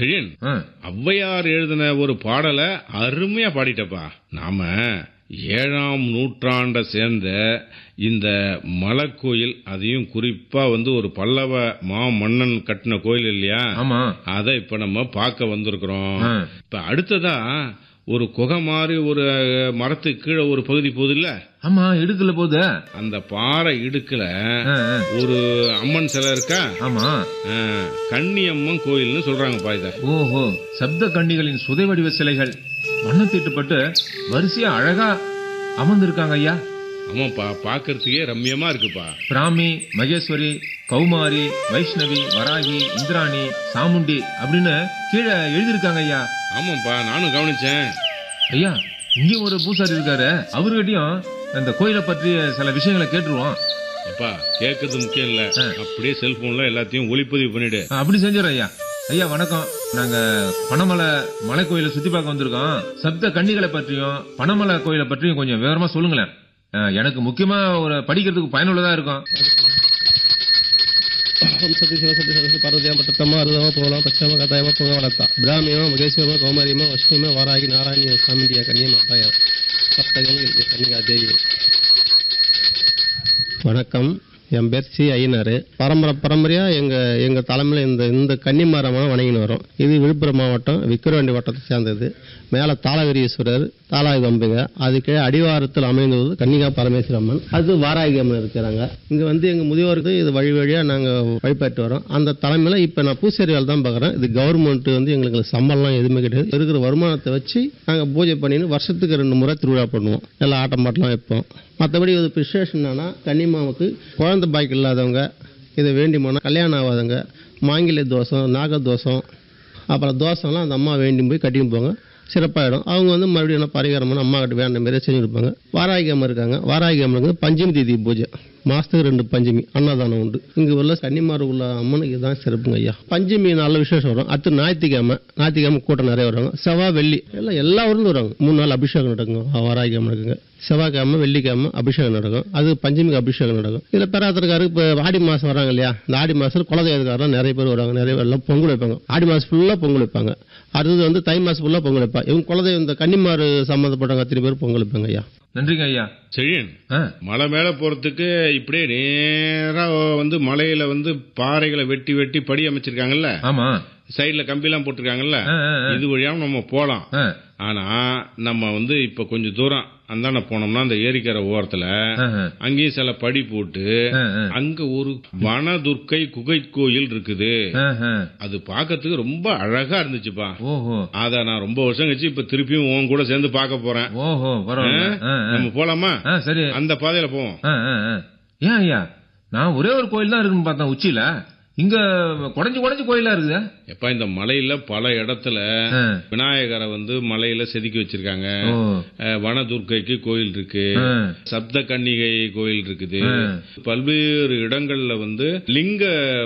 செழியன் ஆ, ஔவையார் எழுதின ஒரு பாடலை அருமையா பாடிட்டப்பா நாம ஏழாம் நூற்றாண்ட சேர்ந்த இந்த மலைக்கோயில் அதையும் குறிப்பா வந்து ஒரு பல்லவ மா மன்னன் கட்டின கோயில் இல்லையா ஆமா அதை இப்ப நம்ம பார்க்க வந்திருக்கிறோம் ஆ. இப்ப அடுத்ததா ஒரு குகை மாதிரி ஒரு மரத்துக்கு கீழே ஒரு பகுதி போகுது இல்ல ஆமா இடுக்கல போகுது அந்த பாறை இடுக்குல ஆ, ஆ, ஒரு அம்மன் சிலை இருக்கா ஆமா ஆ, கன்னியம்மன் கோயில்னு சொல்றாங்கப்பா இத ஓஹோ சப்த கன்னிகளின் சுதை வடிவ சிலைகள் வண்ணம் தீட்டுப்பட்டு வரிசையா அழகா அமர்ந்திருக்காங்க ஐயா ஆமாப்பா பாக்குறதுக்கே ரம்யமா இருக்குப்பா பிராமி மகேஸ்வரி கௌமாரி வைஷ்ணவி வராகி இந்திராணி சாமுண்டி அப்படின்னு கீழே எழுதியிருக்காங்க ஐயா ஆமாப்பா நானும் கவனிச்சேன் ஐயா இங்கேயும் ஒரு பூசாரி இருக்காரு அவர்கிட்டயும் இந்த கோயிலை பற்றிய சில விஷயங்களை கேட்டுருவோம் அப்பா கேட்கறது முக்கியம் இல்ல அப்படியே செல்போன்ல எல்லாத்தையும் ஒளிப்பதிவு பண்ணிடு ஆ, அப்படி செஞ்சிடறோம் ஐயா ஐயா வணக்கம் நாங்க பனமலை மலை கோயிலை சுத்தி பார்க்க வந்திருக்கோம் சப்த கன்னிகளை பற்றியும் பனமலை கோயிலை பற்றியும் கொஞ்சம் விவரமா சொல்லுங்களேன் ஆ, எனக்கு முக்கியமா ஒரு படிக்கிறதுக்கு பயனுள்ளதா இருக்கும் ஓம் சதி சிவ சதி சரஸ்வதி பார்வதியா பட்டத்தம்மா அருதம போகலாம் பச்சம கதாயம பொங்க வளர்த்தா பிராமியமா மகேஸ்வரமா கௌமாரியமா வஷ்ணியமா வாராகி நாராயணிய சாமிண்டியா கன்னியமா தாயா சப்தகன் கன்னிகா தேவி வணக்கம் என் பேர் சி ஐயனார் பரம்பரை பரம்பரையா எங்க எங்க தலைமையில இந்த இந்த கன்னிமாரமாக வணங்கின்னு வரோம் இது விழுப்புரம் மாவட்டம் விக்கிரவாண்டி வட்டத்தை சேர்ந்தது மேலே தாளகிரீஸ்வரர் தாளாகி அம்பிங்க அதுக்கு அடிவாரத்தில் அமைந்தது கன்னிகா பரமேஸ்வரி அம்மன் அது வாராகி அம்மன் இருக்கிறாங்க இங்க வந்து எங்க முதியோருக்கு இது வழி வழியா நாங்க வழிபட்டு வரோம் அந்த தலைமையில இப்ப நான் பூசேரி வேலை தான் பார்க்குறேன் இது கவர்மெண்ட் வந்து எங்களுக்கு சம்பளம்லாம் எதுவுமே கிடையாது இருக்கிற வருமானத்தை வச்சு நாங்க பூஜை பண்ணின்னு வருஷத்துக்கு ரெண்டு முறை திருவிழா பண்ணுவோம் எல்லாம் ஆட்டம் பாட்டெல்லாம் வைப்போம் மற்றபடி இது விசேஷம் என்னன்னா கன்னிமாவுக்கு குழந்தை பாய்க்கு இல்லாதவங்க இதை வேண்டி போனால் கல்யாணம் ஆகாதவங்க மாங்கில தோஷம் நாக தோஷம் அப்புறம் தோசைலாம் அந்த அம்மா வேண்டி போய் கட்டின்னு போங்க சிறப்பாயிடும் அவங்க வந்து மறுபடியும் என்ன பரிகாரமான அம்மா கிட்ட வேண்ட மாரி செஞ்சு கொடுப்பாங்க வாராகி அம்மா இருக்காங்க வாராகி அம்மனுக்கு பஞ்சமி தேதி பூஜை மாசத்துக்கு ரெண்டு பஞ்சமி அன்னதானம் உண்டு இங்க உள்ள கன்னிமார் உள்ள அம்மனுக்கு இதுதான் சிறப்புங்க ஐயா பஞ்சமி நல்ல விசேஷம் வரும் அடுத்து ஞாயிற்றுக்கிழமை ஞாயிற்றுக்கிழமை கூட்டம் நிறைய வருவாங்க செவ்வாய் வெள்ளி எல்லாம் எல்லா ஊர்லேயும் வருவாங்க மூணு நாள் அபிஷேகம் நடக்கும் வாராகி அம்மனுக்குங்க செவ்வாய்க்கிழமை வெள்ளிக்கிழமை அபிஷேகம் நடக்கும் அது பஞ்சமிக்கு அபிஷேகம் நடக்கும் இதுல பெறாத்திரக்காரு இப்போ ஆடி மாசம் வராங்க இல்லையா இந்த ஆடி மாசத்துல குலதெய்வக்காரெல்லாம் நிறைய பேர் வருவாங்க நிறைய பேர் எல்லாம் பொங்கல் வைப்பாங்க ஆடி மாசம் ஃபுல்லா பொங்கல் வைப்பாங்க அடுத்தது வந்து தை மாசம் ஃபுல்லா பொங்கல் வைப்பாங்க இவங்க குலதெய்வம் இந்த கன்னிமாறு சம்மந்தப்பட்டவங்க அத்தனை பேர் பொங்கல் வைப்பாங்க ஐயா நன்றிங்க ஐயா செழியன் ஆ, மலை மேல போறதுக்கு இப்படியே நேரா வந்து மலையில வந்து பாறைகளை வெட்டி வெட்டி படி அமைச்சிருக்காங்கல்ல ஆமா சைடுல கம்பிலாம் போட்டிருக்காங்கல்ல ஆ, ஆ, ஆ. இது வழியாவும் நம்ம போலாம் ஆ, ஆனா நம்ம வந்து இப்ப கொஞ்சம் தூரம் அந்தாண்ட போனோம்னா அந்த ஏரிக்கரை ஓரத்துல ஆ, ஆ, அங்கேயும் சில படி போட்டு ஆ, ஆ. அங்க ஒரு வனதுர்க்கை குகை கோயில் இருக்குது ஆ, ஆ. அது பார்க்கறதுக்கு ரொம்ப அழகா இருந்துச்சுப்பா ஓஹோ அத நான் ரொம்ப வருஷம் கழிச்சு இப்ப திருப்பியும் உன் கூட சேர்ந்து பார்க்க போறேன் ஓஹோ பரவாயில்ல ஆ, ஆ. நம்ம போலாமா ஆ, சரி அந்த பாதையில போவோம் ஆ, ஆ, ஆ. ஏன் ஐயா நான் ஒரே ஒரு கோயில் தான் இருக்குன்னு பார்த்தேன் உச்சியில இங்க குடஞ்சு குடஞ்சு கோயிலா இருக்குது எப்ப இந்த மலையில பல இடத்துல ஆ. விநாயகரை வந்து மலையில செதுக்கி வச்சிருக்காங்க ஓ அஹ், வனதுர்க்கைக்கு கோயில் இருக்கு ஆ. சப்த கன்னிகை கோயில் இருக்குது ஆ. பல்வேறு இடங்கள்ல வந்து லிங்க